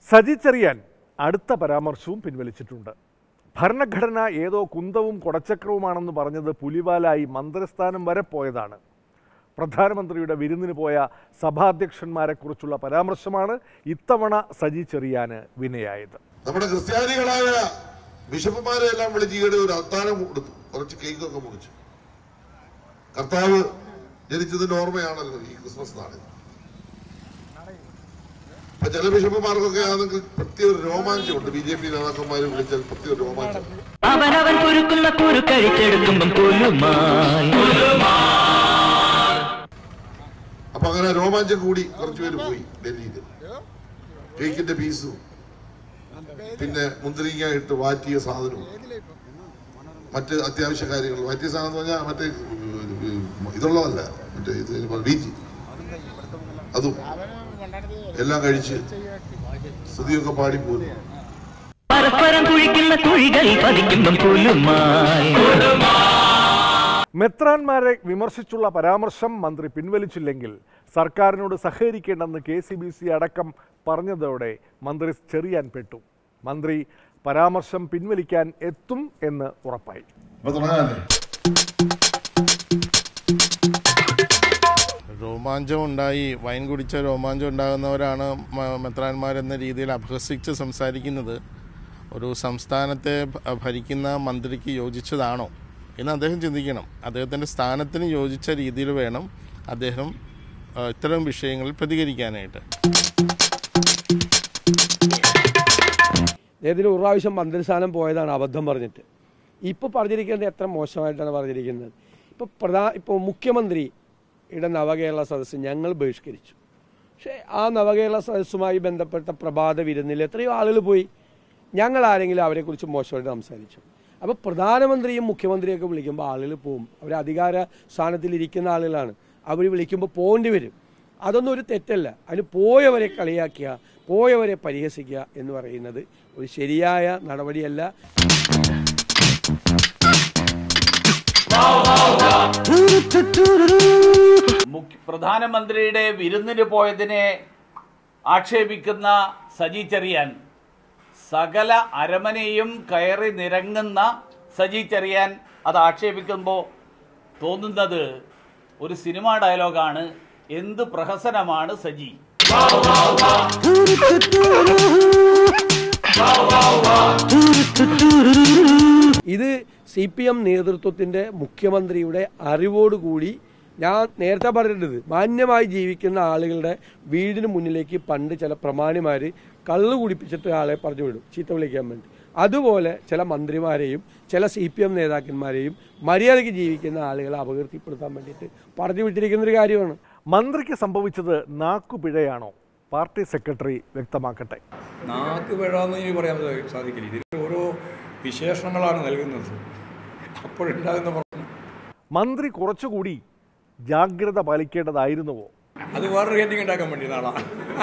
സജി ചെറിയാൻ അടുത്ത പരാമർശവും പിൻവലിച്ചിട്ടുണ്ട് ഭരണഘടന ഏതോ കുന്തവും കൊടച്ചക്രവുമാണെന്ന് പറഞ്ഞത് പുലിവാലായി മന്ത്രിസ്ഥാനം വരെ പോയതാണ് പ്രധാനമന്ത്രിയുടെ വിരുന്നിന് പോയ സഭാധ്യക്ഷന്മാരെക്കുറിച്ചുള്ള പരാമർശമാണ് ഇത്തവണ സജി ചെറിയാന് വിനയായത് നമ്മുടെ ക്രിസ്ത്യാനികളായ ബിഷപ്പുമാരെ എല്ലാം വിളിച്ച് ഈയിടെ ഒരു അത്താഴം കൊടുത്തു കുറച്ച് കേക്കൊക്കെ മുറിച്ചു കർത്താവ് ജനിച്ചതിന്റെ ഓർമ്മയാണല്ലോ ഈ ക്രിസ്മസ് നാളിൽ അപ്പൊ ചില ബിഷപ്പുമാർക്കൊക്കെ ആണെങ്കിൽ പ്രത്യേക ഒരു രോമാഞ്ചമുണ്ട് ബി ജെ പി നേതാക്കന്മാരെ വിളിച്ചാൽ പ്രത്യേക ഒരു രോമാഞ്ചം അവനവൻ കുരുക്കുന്ന കുരുക്കഴിച്ചെടുക്കുമ്പം കുലുമാൽ അപ്പൊ അങ്ങനെ രോമാഞ്ചം കൂടി കുറച്ചുപേര് പോയി ഡൽഹിയിൽ കേക്കിന്റെ പീസും പിന്നെ മുന്തിരിങ്ങ ഇട്ട് വാറ്റിയ സാധനവും മറ്റ് അത്യാവശ്യ കാര്യങ്ങൾ വാറ്റിയ സാധനം എന്ന് പറഞ്ഞാൽ മറ്റേ ഉം, ഇതുള്ളതല്ല മറ്റേ ഇത് വീറ്റി അതും എല്ലാം കഴിച്ച് സ്തുതിയൊക്കെ പാടി പോരും പരസ്പരം കുഴിക്കുന്ന കുഴികൾ പതിക്കുമ്പം കുലുമാൽ മെത്രാന്മാരെ വിമർശിച്ചുള്ള പരാമർശം മന്ത്രി പിൻവലിച്ചില്ലെങ്കിൽ സർക്കാരിനോട് സഹകരിക്കേണ്ടെന്ന് കെ സി ബി സി അടക്കം പറഞ്ഞതോടെ മന്ത്രി ചെറിയാൻ പെട്ടു മന്ത്രി പരാമർശം പിൻവലിക്കാൻ എത്തും എന്ന് ഉറപ്പായി അപ്പൊ തുടങ്ങാല്ലേ രോമാഞ്ചം ഉണ്ടായി വൈൻ കുടിച്ച രോമാഞ്ചം ഉണ്ടാകുന്നവരാണ് മ- മെത്രാന്മാരെന്ന രീതിയിൽ അപഹസിച്ച് സംസാരിക്കുന്നത് ഒരു സംസ്ഥാനത്തെ ഭ- ഭരിക്കുന്ന മന്ത്രിക്ക് യോജിച്ചതാണോ എന്ന് അദ്ദേഹം ചിന്തിക്കണം അദ്ദേഹത്തിൻ്റെ സ്ഥാനത്തിന് യോജിച്ച രീതിയിൽ വേണം അദ്ദേഹം ആ, ഇത്തരം വിഷയങ്ങളിൽ പ്രതികരിക്കാനായിട്ട് അദ്ദേഹത്തിന് ഒരു പ്രാവശ്യം മന്ത്രിസ്ഥാനം പോയതാണ് അബദ്ധം പറഞ്ഞിട്ട് ഇപ്പോൾ പറഞ്ഞിരിക്കുന്നത് എത്ര മോശമായിട്ടാണ് പറഞ്ഞിരിക്കുന്നത് ഇപ്പോൾ പ്രധാ ഇപ്പോൾ മുഖ്യമന്ത്രിയുടെ നവകേരള സദസ്സ് ഞങ്ങൾ ബഹിഷ്കരിച്ചു പക്ഷേ ആ നവകേരള സദസ്സുമായി ബന്ധപ്പെട്ട പ്രഭാത വിരുന്നിൽ എത്രയോ ആളുകൾ പോയി ഞങ്ങൾ ആരെങ്കിലും അവരെക്കുറിച്ച് മോശമായിട്ട് സംസാരിച്ചു അപ്പോൾ പ്രധാനമന്ത്രിയും മുഖ്യമന്ത്രിയൊക്കെ വിളിക്കുമ്പോൾ ആളുകൾ പോവും അവർ അധികാര സ്ഥാനത്തിലിരിക്കുന്ന ആളുകളാണ് അവർ വിളിക്കുമ്പോൾ പോകേണ്ടി വരും അതൊന്നും ഒരു തെറ്റല്ല അതിന് പോയവരെ കളിയാക്കുക പോയവരെ പരിഹസിക്കുക എന്ന് പറയുന്നത് ഒരു ശരിയായ നടപടിയല്ല മുഖ്യ പ്രധാനമന്ത്രിയുടെ വിരുന്നിന് പോയതിനെ ആക്ഷേപിക്കുന്ന സജി ചെറിയാൻ സകല അരമനയും കയറി നിരങ്ങുന്ന സജി ചെറിയാൻ അത് ആക്ഷേപിക്കുമ്പോൾ തോന്നുന്നത് ഒരു സിനിമാ ഡയലോഗാണ് എന്ത് പ്രഹസനമാണ് സജി ഇത് സി പി എം നേതൃത്വത്തിൻ്റെ മുഖ്യമന്ത്രിയുടെ അറിവോടുകൂടി ഞാൻ നേരത്തെ പറഞ്ഞിട്ടുണ്ട് മാന്യമായി ജീവിക്കുന്ന ആളുകളുടെ വീടിന് മുന്നിലേക്ക് പണ്ട് ചില പ്രമാണിമാർ കള്ളു കുടിപ്പിച്ചിട്ട് ആളെ പറഞ്ഞു വിടും ചീത്ത വിളിക്കാൻ വേണ്ടി അതുപോലെ ചില മന്ത്രിമാരെയും ചില സി പി എം നേതാക്കന്മാരെയും മര്യാദയ്ക്ക് ജീവിക്കുന്ന ആളുകളെ അപകീർത്തിപ്പെടുത്താൻ വേണ്ടിയിട്ട് പറഞ്ഞു വിട്ടിരിക്കുന്ന ഒരു കാര്യമാണ് മന്ത്രിക്ക് സംഭവിച്ചത് നാക്കുപിഴയാണോ പാർട്ടി സെക്രട്ടറി വ്യക്തമാക്കട്ടെ നാക്ക് പിഴന്ന് ഇനി പറയാൻ സാ- സാധിക്കില്ല ഇതിൽ ഓരോ വിശേഷണങ്ങളാണ് നൽകുന്നത് അപ്പോഴുണ്ടാകുന്ന പ്രശ്നം മന്ത്രി കുറച്ചുകൂടി ജാഗ്രത പാലിക്കേണ്ടതായിരുന്നുവോ അത് വേറൊരു ഹെഡിങ് ഉണ്ടാക്കാൻ വേണ്ടി നാളാണ്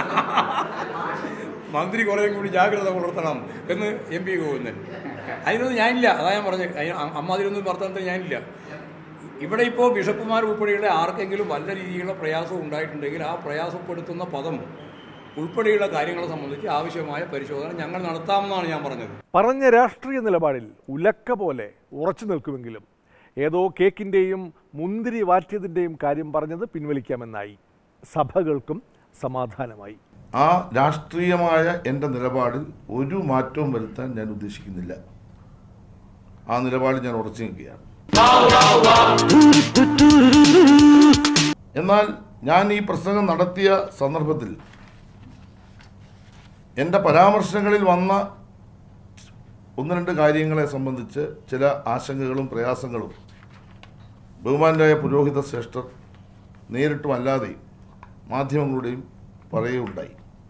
മന്ത്രി കുറേ കൂടി ജാഗ്രത പുലർത്തണം എന്ന് എം പി ഗോവിന്ദൻ അതിനൊന്നും ഞാനില്ല അതാ ഞാൻ പറഞ്ഞത് അതിന് അ- അമ്മാതിരൊന്നും വർത്തമാനത്തിൽ ഞാനില്ല ഇവിടെ ഇപ്പോൾ ബിഷപ്പുമാർ ഉൾപ്പെടെയുള്ള ആർക്കെങ്കിലും വല്ല രീതിയിലുള്ള പ്രയാസം ഉണ്ടായിട്ടുണ്ടെങ്കിൽ ആ പ്രയാസപ്പെടുത്തുന്ന പദം ഉൾപ്പെടെയുള്ള കാര്യങ്ങളെ സംബന്ധിച്ച് ആവശ്യമായ പരിശോധന ഞങ്ങൾ നടത്താമെന്നാണ് ഞാൻ പറഞ്ഞത് പറഞ്ഞ രാഷ്ട്രീയ നിലപാടിൽ ഉലക്ക പോലെ ഉറച്ചു നിൽക്കുമെങ്കിലും ഏതോ കേക്കിൻ്റെയും മുന്തിരി വാറ്റിയതിൻ്റെയും കാര്യം പറഞ്ഞത് പിൻവലിക്കാമെന്നായി സഭകൾക്കും സമാധാനമായി ആ രാഷ്ട്രീയമായ എൻ്റെ നിലപാടിൽ ഒരു മാറ്റവും വരുത്താൻ ഞാൻ ഉദ്ദേശിക്കുന്നില്ല ആ നിലപാടിൽ ഞാൻ ഉറച്ചു നിൽക്കുകയാണ് എന്നാൽ ഞാൻ ഈ പ്രസംഗം നടത്തിയ സന്ദർഭത്തിൽ എൻ്റെ പരാമർശങ്ങളിൽ വന്ന ഒന്ന് രണ്ട് കാര്യങ്ങളെ സംബന്ധിച്ച് ചില ആശങ്കകളും പ്രയാസങ്ങളും ബഹുമാനായ പുരോഹിത ശ്രേഷ്ഠർ നേരിട്ടും അല്ലാതെയും മാധ്യമങ്ങളുടെയും പറയുകയുണ്ടായി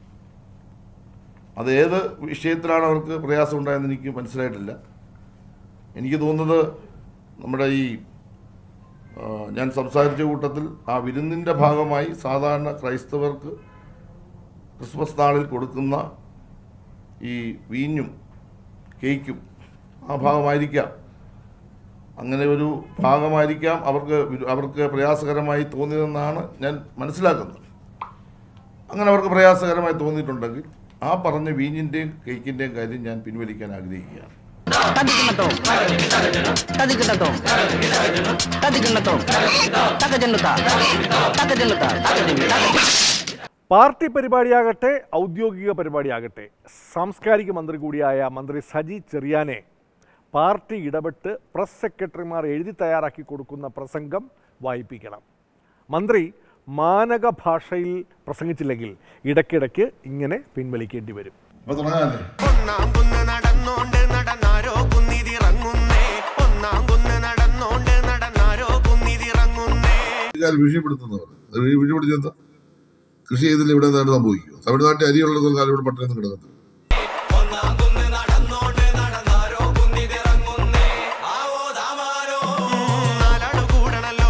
അത് ഏത് വിഷയത്തിലാണ് അവർക്ക് പ്രയാസം ഉണ്ടായെന്ന് എനിക്ക് മനസ്സിലായിട്ടില്ല എനിക്ക് തോന്നുന്നത് നമ്മുടെ ഈ ആ, ഞാൻ സംസാരിച്ച കൂട്ടത്തിൽ ആ വിരുന്നിൻ്റെ ഭാഗമായി സാധാരണ ക്രൈസ്തവർക്ക് ക്രിസ്മസ് നാളിൽ കൊടുക്കുന്ന ഈ വീഞ്ഞും കേക്കും ആ ഭാഗമായിരിക്കാം അങ്ങനെ ഒരു ഭാഗമായിരിക്കാം അവർക്ക് വിരു- അവർക്ക് പ്രയാസകരമായി തോന്നിയതെന്നാണ് ഞാൻ മനസ്സിലാക്കുന്നത് അങ്ങനെ അവർക്ക് പ്രയാസകരമായി തോന്നിയിട്ടുണ്ടെങ്കിൽ ആ പറഞ്ഞ വീഞ്ഞിൻ്റെയും കേക്കിൻ്റെയും കാര്യം ഞാൻ പിൻവലിക്കാൻ ആഗ്രഹിക്കുകയാണ് തതിക്കുന്നതോ തതിക്കുന്നതോ തതിക്കുന്നതോ തകജന്നുത തകജന്നുത തകജന്നു പാർട്ടി പരിപാടിയാകട്ടെ ഔദ്യോഗിക പരിപാടിയാകട്ടെ സാംസ്കാരിക മന്ത്രി കൂടിയായ മന്ത്രി സജി ചെറിയാനെ പാർട്ടി ഇടപെട്ട് പ്രസ് സെക്രട്ടറിമാർ എഴുതി തയ്യാറാക്കി കൊടുക്കുന്ന പ്രസംഗം വായിപ്പിക്കണം മന്ത്രി മാനക ഭാഷയിൽ പ്രസംഗിച്ചില്ലെങ്കിൽ ഇടയ്ക്കിടയ്ക്ക് ഇങ്ങനെ പിൻവലിക്കേണ്ടി വരും അപ്പൊ തുടങ്ങാല്ലേ ഒന്നാം കുന്ന് നടന്നോണ്ട് നടന്നാരോ കുന്നിതിറങ്ങുന്നേ ഒന്നാം കുന്ന് നടന്നോണ്ട് നടന്നാരോ കുന്നിതിറങ്ങുന്നേ കൃഷിക്കാർ ഭീഷണിപ്പെടുത്തുന്നവർ അത് ഭീഷണിപ്പെടുത്തി എന്താ കൃഷി ചെയ്തില്ല ഇവിടെ എന്താണ് സംഭവിക്കുക തമിഴ്നാട്ടിൽ അരിയുള്ള കാലം ഇവിടെ പട്ടണം കിടക്കുന്നത് ഒന്നാം കുന്ന് നടന്നോണ്ട് നടന്നാരോ കുന്നിതിറങ്ങുന്നേ ആവോ ദാമാരോ നാലാളു കൂടണല്ലോ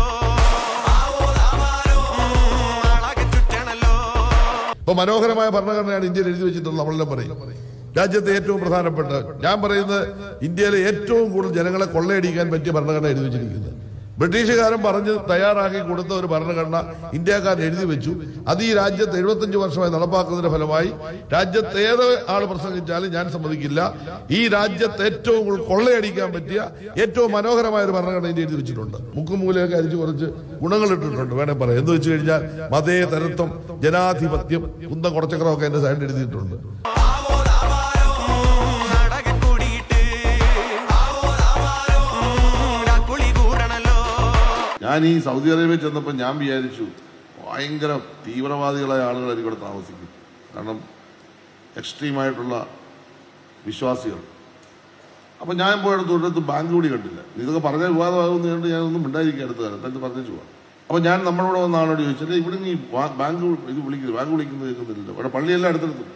ആവോ ദാമാരോ നാളാകെ ചുറ്റണല്ലോ ഇപ്പൊ മനോഹരമായ ഭരണഘടനയാണ് ഇന്ത്യയിൽ എഴുതി വെച്ചിട്ടുള്ളത് നമ്മളെല്ലാം പറയും രാജ്യത്തെ ഏറ്റവും പ്രധാനപ്പെട്ട ഞാൻ പറയുന്നത് ഇന്ത്യയിലെ ഏറ്റവും കൂടുതൽ ജനങ്ങളെ കൊള്ളയടിക്കാൻ പറ്റിയ ഭരണഘടന എഴുതി വെച്ചിരിക്കുന്നത് ബ്രിട്ടീഷുകാരൻ പറഞ്ഞ് തയ്യാറാക്കി കൊടുത്ത ഒരു ഭരണഘടന ഇന്ത്യക്കാരൻ എഴുതി വെച്ചു അത് ഈ രാജ്യത്ത് എഴുപത്തഞ്ച് വർഷമായി നടപ്പാക്കുന്നതിന്റെ ഫലമായി രാജ്യത്ത് ഏത് ആൾ പ്രസംഗിച്ചാലും ഞാൻ സമ്മതിക്കില്ല ഈ രാജ്യത്ത് ഏറ്റവും കൂടുതൽ കൊള്ളയടിക്കാൻ പറ്റിയ ഏറ്റവും മനോഹരമായ ഒരു ഭരണഘടന ഇന്ത്യ എഴുതി വെച്ചിട്ടുണ്ട് മുക്കും മൂലയൊക്കെ അരിച്ച് കുറച്ച് ഗുണങ്ങൾ ഇട്ടിട്ടുണ്ട് വേണേ പറയാം എന്ന് വെച്ച് കഴിഞ്ഞാൽ മതേതരത്വം ജനാധിപത്യം കുന്തം കുറച്ചക്രമൊക്കെ എന്റെ സൈഡിൽ എഴുതിയിട്ടുണ്ട് ആവോ ദാമാരോ നാടക കൂടിയിട്ട് ആവോ ദാമാരോ രാക്കുളി കൂടണല്ലോ ഞാൻ ഈ സൗദി അറേബ്യ ചെന്നപ്പോൾ ഞാൻ വിചാരിച്ചു ഭയങ്കര തീവ്രവാദികളായ ആളുകളായിരിക്കും ഇവിടെ താമസിക്കും കാരണം എക്സ്ട്രീമായിട്ടുള്ള വിശ്വാസികൾ അപ്പൊ ഞാൻ പോയിടത്ത് ഒരിടത്ത് ബാങ്ക് കൂടി കണ്ടില്ല ഇതൊക്കെ പറഞ്ഞ വിവാദമാകുന്ന കൊണ്ട് ഞാനൊന്നും മിണ്ടായിരിക്കും അടുത്ത കാലത്ത് എന്നിട്ട് പറഞ്ഞു പോവാം അപ്പൊ ഞാൻ നമ്മളോട് വന്ന ആളോട് ചോദിച്ചാൽ ഇവിടെ നീ ബാങ്ക് ഇത് വിളിക്കുന്നത് ബാങ്ക് വിളിക്കുന്നത് കേൾക്കുന്നില്ലല്ലോ ഇവിടെ പള്ളിയെല്ലാം അടുത്തടുത്ത്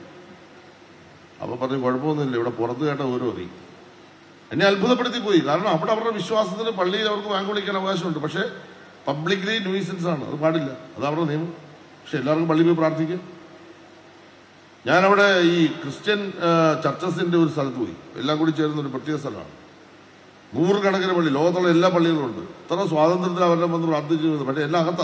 അപ്പൊ പറഞ്ഞു കുഴപ്പമൊന്നുമില്ല ഇവിടെ പുറത്ത് കേട്ട ഓരോ അറിയും എന്നെ അത്ഭുതപ്പെടുത്തി പോയി കാരണം അവിടെ അവരുടെ വിശ്വാസത്തിന് പള്ളിയിൽ അവർക്ക് ബാങ്ക് വിളിക്കാൻ അവകാശമുണ്ട് പക്ഷേ പബ്ലിക്കലി ന്യൂസൻസ് ആണ് അത് പാടില്ല അത് അവരുടെ നിയമം പക്ഷെ എല്ലാവർക്കും പള്ളിയിൽ പോയി പ്രാർത്ഥിക്കാം ഞാനവിടെ ഈ ക്രിസ്ത്യൻ ചർച്ചസിന്റെ ഒരു സ്ഥലത്ത് പോയി എല്ലാം കൂടി ചേർന്ന ഒരു പ്രത്യേക സ്ഥലമാണ് നൂറുകണക്കിന് പള്ളി ലോകത്തുള്ള എല്ലാ പള്ളികളും ഉണ്ട് ഇത്ര സ്വാതന്ത്ര്യത്തിൽ അവരുടെ വന്ന് പ്രാർത്ഥിച്ചു പക്ഷേ എല്ലാം അകത്താ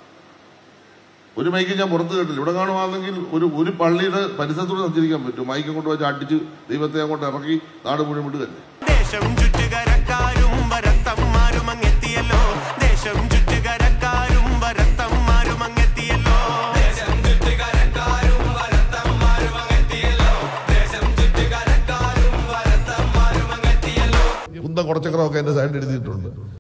ഒരു മൈക്ക് ഞാൻ പുറത്ത് കേട്ടില്ല ഇവിടെ കാണുവാണെങ്കിൽ ഒരു ഒരു പള്ളിയുടെ പരിസരത്തൂടെ സഞ്ചരിക്കാൻ പറ്റും മൈക്കും കൊണ്ട് വെച്ച് അടിച്ച് ദൈവത്തെ അങ്ങോട്ട് ഇറക്കി നാട് മുഴുവൻ വിടുകയല്ലേ ദേശം ചുറ്റുകരക്കാരും വരത്തന്മാരും അങ്ങെത്തിയല്ലോ ദേശം ചുറ്റുകരക്കാരും വരത്തന്മാരും അങ്ങെത്തിയല്ലോ ദേശം ചുറ്റുകരക്കാരും വരത്തന്മാരും അങ്ങെത്തിയല്ലോ ദേശം ചുറ്റുകരക്കാരും വരത്തന്മാരും അങ്ങെത്തിയല്ലോ കുന്തം കുറച്ചക്രമൊക്കെ എന്റെ സൈഡിൽ എഴുതിയിട്ടുണ്ട്